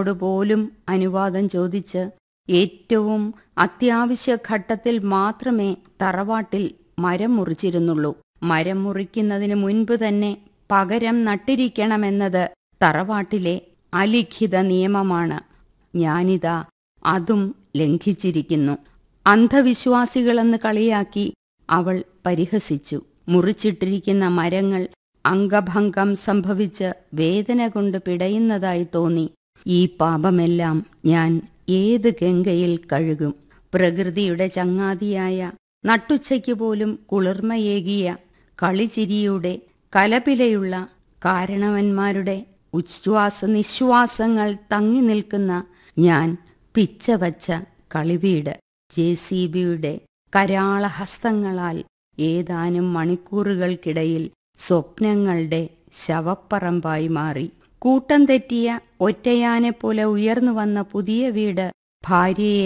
അച്ഛനോട് പോലും അനുവാദം ചോദിച്ച് ഏറ്റവും അത്യാവശ്യ ഘട്ടത്തിൽ മാത്രമേ തറവാട്ടിൽ മരം മുറിച്ചിരുന്നുള്ളൂ മരം മുറിക്കുന്നതിന് മുൻപ് തന്നെ പകരം നട്ടിരിക്കണമെന്നത് തറവാട്ടിലെ അലിഖിത നിയമമാണ് ഞാനിതാ അതും ലംഘിച്ചിരിക്കുന്നു അന്ധവിശ്വാസികളെന്ന് കളിയാക്കി അവൾ പരിഹസിച്ചു മുറിച്ചിട്ടിരിക്കുന്ന മരങ്ങൾ അംഗഭംഗം സംഭവിച്ച് വേദന കൊണ്ട് പിടയുന്നതായി തോന്നി ഈ പാപമെല്ലാം ഞാൻ ഏത് ഗംഗയിൽ കഴുകും പ്രകൃതിയുടെ ചങ്ങാതിയായ നട്ടുച്ചയ്ക്ക് പോലും കുളിർമയേകിയ കളിചിരിയുടെ കലപിലയുള്ള കാരണവന്മാരുടെ ഉച്ഛ്വാസ നിശ്വാസങ്ങൾ തങ്ങി നിൽക്കുന്ന ഞാൻ പിച്ചവച്ച കളിവീട് ജെ സി ബിയുടെ കരാളഹസ്തങ്ങളാൽ ഏതാനും മണിക്കൂറുകൾക്കിടയിൽ സ്വപ്നങ്ങളുടെ ശവപ്പറമ്പായി മാറി കൂട്ടം തെറ്റിയ ഒറ്റയാനെ പോലെ ഉയർന്നു വന്ന പുതിയ വീട് ഭാര്യയെ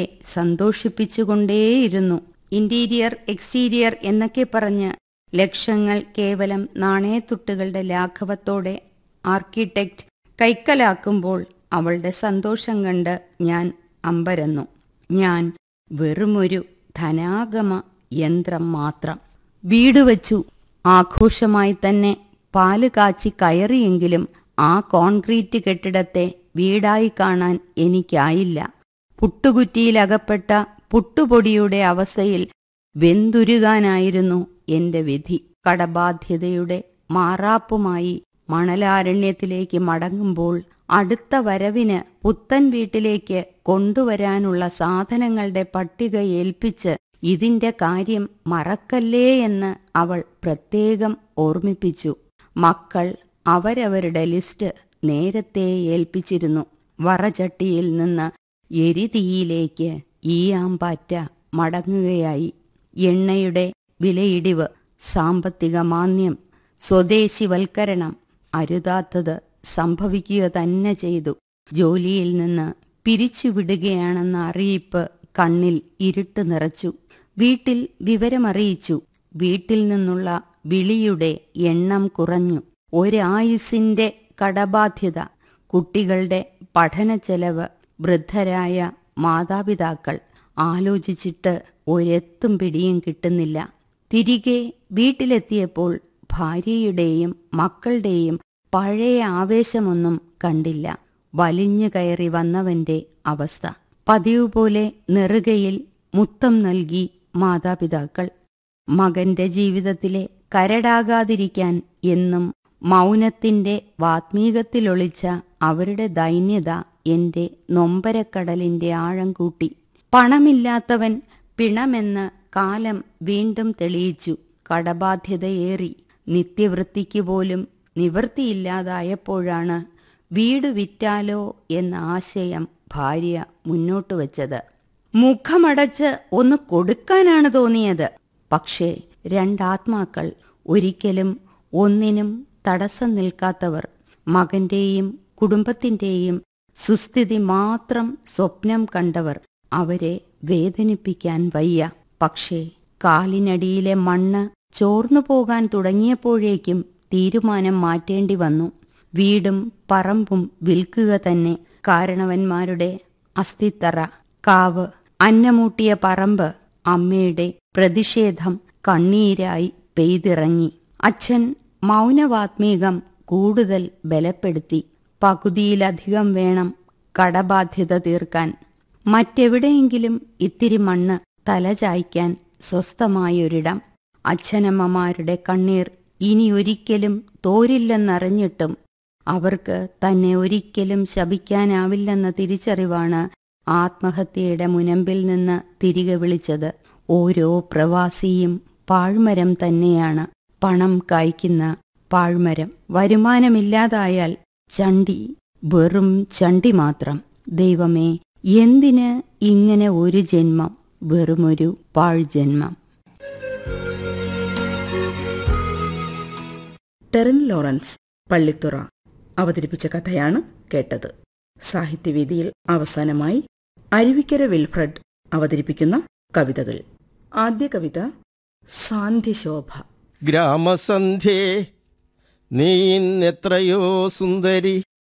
സന്തോഷിപ്പിച്ചുകൊണ്ടേയിരുന്നു ഇന്റീരിയർ എക്സ്റ്റീരിയർ എന്നൊക്കെ പറഞ്ഞ് ലക്ഷങ്ങൾ കേവലം നാണയത്തുട്ടുകളുടെ ലാഘവത്തോടെ ആർക്കിടെക്റ്റ് കൈക്കലാക്കുമ്പോൾ അവളുടെ സന്തോഷം കണ്ട് ഞാൻ അമ്പരന്നു ഞാൻ വെറുമൊരു ധനാഗമ യന്ത്രം മാത്രം വീട് വച്ചു ആഘോഷമായി തന്നെ പാല് കാച്ചി കയറിയെങ്കിലും ആ കോൺക്രീറ്റ് കെട്ടിടത്തെ വീടായി കാണാൻ എനിക്കായില്ല പുട്ടുകുറ്റിയിലകപ്പെട്ട പുട്ടുപൊടിയുടെ അവസ്ഥയിൽ വെന്തുരുകാനായിരുന്നു എന്റെ വിധി കടബാധ്യതയുടെ മാറാപ്പുമായി മണലാരണ്യത്തിലേക്ക് മടങ്ങുമ്പോൾ അടുത്ത വരവിന് പുത്തൻ വീട്ടിലേക്ക് കൊണ്ടുവരാനുള്ള സാധനങ്ങളുടെ പട്ടിക ഏൽപ്പിച്ച് ഇതിന്റെ കാര്യം മറക്കല്ലേ എന്ന് അവൾ പ്രത്യേകം ഓർമ്മിപ്പിച്ചു മക്കൾ അവരവരുടെ ലിസ്റ്റ് നേരത്തെ ഏൽപ്പിച്ചിരുന്നു വറചട്ടിയിൽ നിന്ന് എരിതീയിലേക്ക് ഈയാമ്പാറ്റ മടങ്ങുകയായി എണ്ണയുടെ വിലയിടിവ് സാമ്പത്തിക മാന്യം സ്വദേശിവൽക്കരണം അരുതാത്തത് സംഭവിക്കുക തന്നെ ചെയ്തു ജോലിയിൽ നിന്ന് പിരിച്ചുവിടുകയാണെന്ന അറിയിപ്പ് കണ്ണിൽ ഇരുട്ട് നിറച്ചു വീട്ടിൽ വിവരമറിയിച്ചു വീട്ടിൽ നിന്നുള്ള വിളിയുടെ എണ്ണം കുറഞ്ഞു ഒരായുസിന്റെ കടബാധ്യത കുട്ടികളുടെ പഠന ചെലവ് വൃദ്ധരായ മാതാപിതാക്കൾ ആലോചിച്ചിട്ട് ഒരെത്തും പിടിയും കിട്ടുന്നില്ല തിരികെ വീട്ടിലെത്തിയപ്പോൾ ഭാര്യയുടെയും മക്കളുടെയും പഴയ ആവേശമൊന്നും കണ്ടില്ല വലിഞ്ഞു കയറി വന്നവന്റെ അവസ്ഥ പതിവ് പോലെ നെറുകയിൽ മുത്തം നൽകി മാതാപിതാക്കൾ മകന്റെ ജീവിതത്തിലെ കരടാകാതിരിക്കാൻ എന്നും മൗനത്തിന്റെ വാത്മീകത്തിലൊളിച്ച അവരുടെ ദൈന്യത എന്റെ നൊമ്പരക്കടലിന്റെ ആഴം കൂട്ടി പണമില്ലാത്തവൻ പിണമെന്ന് കാലം വീണ്ടും തെളിയിച്ചു കടബാധ്യതയേറി നിത്യവൃത്തിക്ക് പോലും നിവൃത്തിയില്ലാതായപ്പോഴാണ് വീട് വിറ്റാലോ എന്ന ആശയം ഭാര്യ മുന്നോട്ട് വച്ചത് മുഖമടച്ച് ഒന്ന് കൊടുക്കാനാണ് തോന്നിയത് പക്ഷേ രണ്ടാത്മാക്കൾ ഒരിക്കലും ഒന്നിനും തടസ്സം നിൽക്കാത്തവർ മകന്റെയും കുടുംബത്തിന്റെയും സുസ്ഥിതി മാത്രം സ്വപ്നം കണ്ടവർ അവരെ വേദനിപ്പിക്കാൻ വയ്യ പക്ഷേ കാലിനടിയിലെ മണ്ണ് ചോർന്നു പോകാൻ തുടങ്ങിയപ്പോഴേക്കും തീരുമാനം മാറ്റേണ്ടി വന്നു വീടും പറമ്പും വിൽക്കുക തന്നെ കാരണവന്മാരുടെ അസ്ഥിത്തറ കാവ് അന്നമൂട്ടിയ പറമ്പ് അമ്മയുടെ പ്രതിഷേധം കണ്ണീരായി പെയ്തിറങ്ങി അച്ഛൻ മൗനവാത്മീകം കൂടുതൽ ബലപ്പെടുത്തി പകുതിയിലധികം വേണം കടബാധ്യത തീർക്കാൻ മറ്റെവിടെയെങ്കിലും ഇത്തിരി മണ്ണ് തലചായ്ക്കാൻ സ്വസ്ഥമായൊരിടം അച്ഛനമ്മമാരുടെ കണ്ണീർ ഇനി ഒരിക്കലും തോരില്ലെന്നറിഞ്ഞിട്ടും അവർക്ക് തന്നെ ഒരിക്കലും ശപിക്കാനാവില്ലെന്ന തിരിച്ചറിവാണ് ആത്മഹത്യയുടെ മുനമ്പിൽ നിന്ന് തിരികെ വിളിച്ചത് ഓരോ പ്രവാസിയും പാഴ്മരം തന്നെയാണ് പണം കായ്ക്കുന്ന പാഴ്മരം വരുമാനമില്ലാതായാൽ ചണ്ടി വെറും ചണ്ടി മാത്രം ദൈവമേ എന്തിന് ഇങ്ങനെ ഒരു ജന്മം വെറുമൊരു പാഴ്ജന്മം ടെറിൻ ലോറൻസ് പള്ളിത്തുറ അവതരിപ്പിച്ച കഥയാണ് കേട്ടത് സാഹിത്യവേദിയിൽ അവസാനമായി അരുവിക്കര വിൽഫ്രഡ് അവതരിപ്പിക്കുന്ന കവിതകൾ ആദ്യ കവിത സാന്ധ്യശോഭ ഗ്രാമസന്ധ്യേ നീ ഇന്നെത്രയോ സുന്ദരി